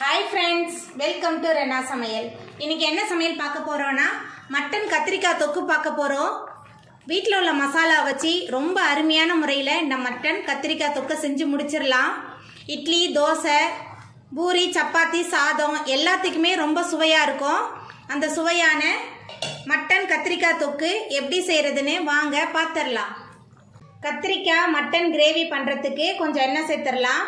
hi friends welcome to Rena சமையல் இன்னைக்கு என்ன சமையல் பார்க்க போறோம்னா மட்டன் கத்திரிக்காய் தொக்கு பார்க்க போறோம் வீட்டில் உள்ள மசாலா வச்சு ரொம்ப அருமையான முறையில் இந்த மட்டன் கத்திரிக்காய் தொக்கு செஞ்சு முடிச்சிடலாம் இட்லி தோசை பூரி சப்பாத்தி சாதம் எல்லாத்துக்குமே ரொம்ப சுவையாக இருக்கும் அந்த சுவையான மட்டன் கத்திரிக்காய் தொக்கு எப்படி செய்கிறதுன்னு வாங்க பார்த்துடலாம் கத்திரிக்காய் மட்டன் கிரேவி பண்ணுறதுக்கு கொஞ்சம் எண்ணெய் சேர்த்துடலாம்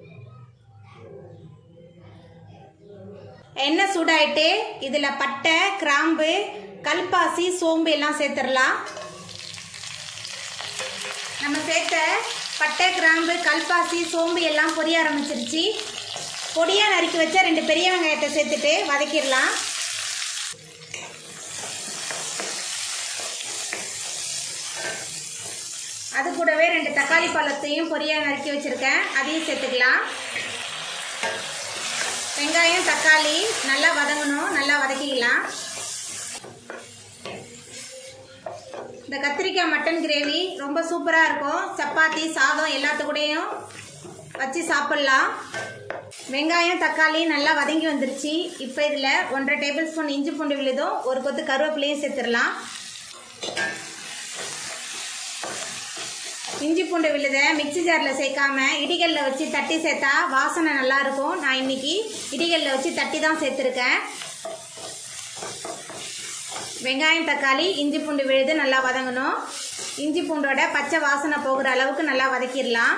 எண்ணெய் சூடாயிட்டு இதில் பட்டை கிராம்பு கல்பாசி சோம்பு எல்லாம் சேர்த்துடலாம் நம்ம சேர்த்த பட்டை கிராம்பு கல்பாசி சோம்பு எல்லாம் பொரிய ஆரம்பிச்சிருச்சு பொடியாக நறுக்கி வச்ச ரெண்டு பெரிய வெங்காயத்தை சேர்த்துட்டு வதக்கிடலாம் அது கூடவே ரெண்டு தக்காளி பழத்தையும் பொரியாக நறுக்கி வச்சுருக்கேன் அதையும் சேர்த்துக்கலாம் வெங்காயம் தக்காளி நல்லா வதங்கணும் நல்லா வதக்கிக்கலாம் இந்த கத்திரிக்காய் மட்டன் கிரேவி ரொம்ப சூப்பராக இருக்கும் சப்பாத்தி சாதம் எல்லாத்துக்கூடையும் வச்சு சாப்பிட்லாம் வெங்காயம் தக்காளி நல்லா வதங்கி வந்துருச்சு இப்போ இதில் ஒன்றரை டேபிள் ஸ்பூன் இஞ்சி பூண்டு விழுதும் ஒரு கொத்து கருவேப்பிலையும் சேர்த்துடலாம் இஞ்சி பூண்டு விழுதை மிக்சி ஜாரில் சேர்க்காம இடிகளில் வச்சு தட்டி சேர்த்தா வாசனை நல்லா இருக்கும் நான் இன்னைக்கு இடிகளில் வச்சு தட்டி தான் சேர்த்துருக்கேன் வெங்காயம் தக்காளி இஞ்சி பூண்டு விழுது நல்லா வதங்கணும் இஞ்சி பூண்டோட பச்சை வாசனை போகிற அளவுக்கு நல்லா வதக்கிடலாம்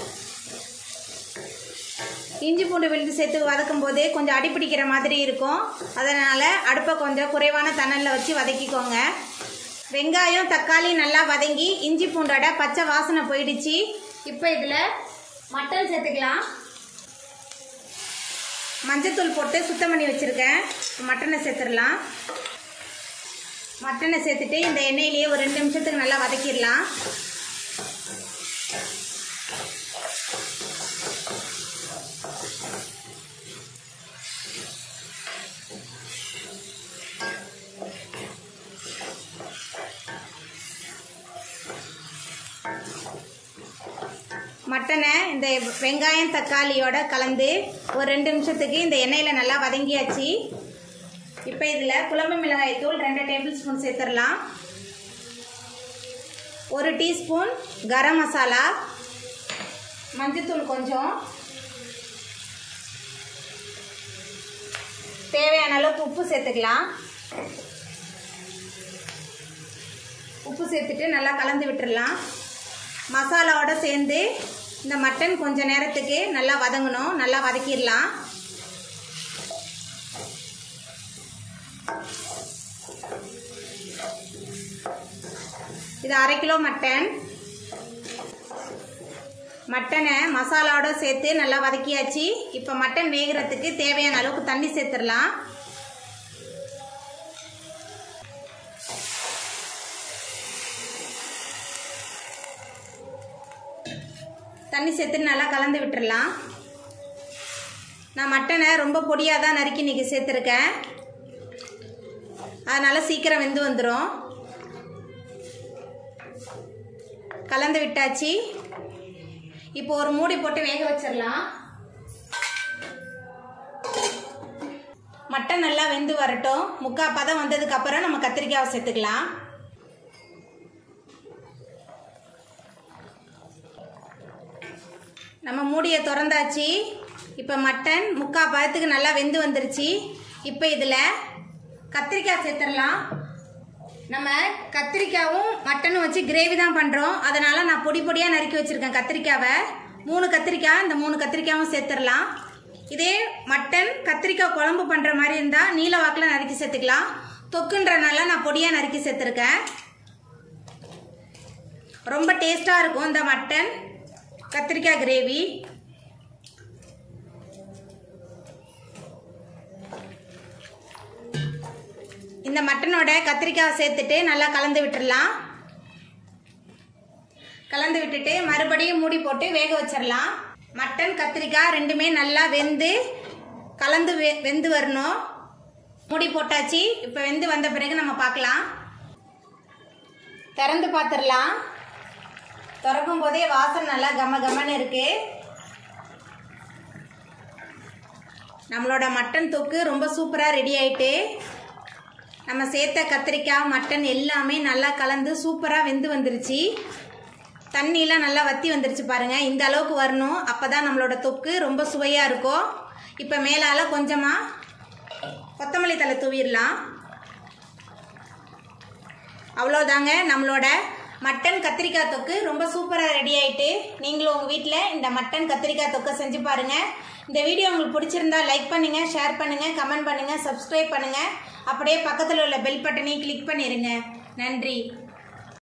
இஞ்சி பூண்டு விழுது சேர்த்து வதக்கும் போது கொஞ்சம் அடிப்பிடிக்கிற மாதிரி இருக்கும் அதனால் அடுப்பை கொஞ்சம் குறைவான தணலில் வச்சு வதக்கிக்கோங்க வெங்காயம் தக்காளி நல்லா வதங்கி இஞ்சி பூண்டோட பச்சை வாசனை போயிடுச்சு இப்போ இதில் மட்டன் சேர்த்துக்கலாம் மஞ்சத்தூள் போட்டு சுத்தம் பண்ணி வச்சுருக்கேன் மட்டனை சேர்த்துடலாம் மட்டனை சேர்த்துட்டு இந்த எண்ணெயிலேயே ஒரு ரெண்டு நிமிஷத்துக்கு நல்லா வதக்கிடலாம் மட்டனை இந்த வெங்காயம் தக்காளியோட கலந்து ஒரு ரெண்டு நிமிஷத்துக்கு இந்த எண்ணெயில் நல்லா வதங்கியாச்சு இப்போ இதில் குழம்பு மிளகாய் தூள் ரெண்டு டேபிள் ஸ்பூன் சேர்த்துடலாம் ஒரு டீஸ்பூன் கரம் மசாலா மஞ்சத்தூள் கொஞ்சம் தேவையான அளவுக்கு உப்பு சேர்த்துக்கலாம் உப்பு சேர்த்துட்டு நல்லா கலந்து விட்டுடலாம் மசாலாவோட சேர்ந்து இந்த மட்டன் கொஞ்ச நேரத்துக்கு நல்லா வதங்கணும் நல்லா வதக்கிடலாம் இது அரை கிலோ மட்டன் மட்டனை மசாலாவோட சேர்த்து நல்லா வதக்கியாச்சு இப்போ மட்டன் வேகிறதுக்கு தேவையான அளவுக்கு தண்ணி சேர்த்துடலாம் தண்ணி சேர்த்து நல்லா கலந்து விட்டுடலாம் நான் மட்டனை ரொம்ப பொடியாக தான் நறுக்கி இன்றைக்கி சேர்த்துருக்கேன் அதனால் சீக்கிரம் வெந்து வந்துடும் கலந்து விட்டாச்சு இப்போ ஒரு மூடி போட்டு வேக வச்சிடலாம் மட்டன் நல்லா வெந்து வரட்டும் முக்கால் பதம் வந்ததுக்கப்புறம் நம்ம கத்திரிக்காவை சேர்த்துக்கலாம் நம்ம மூடியை திறந்தாச்சு இப்போ மட்டன் முக்கால் பதத்துக்கு நல்லா வெந்து வந்துருச்சு இப்போ இதில் கத்திரிக்காய் சேர்த்துடலாம் நம்ம கத்திரிக்காவும் மட்டனும் வச்சு கிரேவி தான் பண்ணுறோம் அதனால் நான் பொடி பொடியாக நறுக்கி வச்சுருக்கேன் கத்திரிக்காவை மூணு கத்திரிக்காய் இந்த மூணு கத்திரிக்காயும் சேர்த்துடலாம் இதே மட்டன் கத்திரிக்காய் குழம்பு பண்ணுற மாதிரி இருந்தால் நீல வாக்கில் நறுக்கி சேர்த்துக்கலாம் தொக்குன்றனால நான் பொடியாக நறுக்கி சேர்த்துருக்கேன் ரொம்ப டேஸ்ட்டாக இருக்கும் இந்த மட்டன் கத்திரிக்காய் கிரேவி இந்த மட்டனோட கத்திரிக்காய் சேர்த்துட்டு நல்லா கலந்து விட்டுடலாம் கலந்து விட்டுட்டு மறுபடியும் மூடி போட்டு வேக வச்சிடலாம் மட்டன் கத்திரிக்காய் ரெண்டுமே நல்லா வெந்து கலந்து வெ வெந்து வரணும் மூடி போட்டாச்சு இப்போ வெந்து வந்த பிறகு நம்ம பார்க்கலாம் திறந்து பார்த்துடலாம் திறக்கும் போதே வாசனை நல்லா கம கமன்னு இருக்கு நம்மளோட மட்டன் தொக்கு ரொம்ப சூப்பராக ரெடி ஆயிட்டு நம்ம சேர்த்த கத்திரிக்காய் மட்டன் எல்லாமே நல்லா கலந்து சூப்பராக வெந்து வந்துருச்சு தண்ணியெலாம் நல்லா வத்தி வந்துருச்சு பாருங்கள் இந்த அளவுக்கு வரணும் அப்போ தான் நம்மளோட தொக்கு ரொம்ப சுவையாக இருக்கும் இப்போ மேலால் கொஞ்சமாக கொத்தமல்லி தலை தூவிடலாம் அவ்வளோதாங்க நம்மளோட மட்டன் கத்திரிக்காய் தொக்கு ரொம்ப சூப்பராக ரெடி ஆயிட்டு நீங்களும் உங்கள் வீட்டில் இந்த மட்டன் கத்திரிக்காய் தொக்கை செஞ்சு பாருங்கள் இந்த வீடியோ உங்களுக்கு பிடிச்சிருந்தா லைக் பண்ணுங்கள் ஷேர் பண்ணுங்கள் கமெண்ட் பண்ணுங்கள் சப்ஸ்கிரைப் பண்ணுங்கள் அப்படியே பக்கத்தில் உள்ள பெல் பட்டனையும் கிளிக் பண்ணிடுங்க நன்றி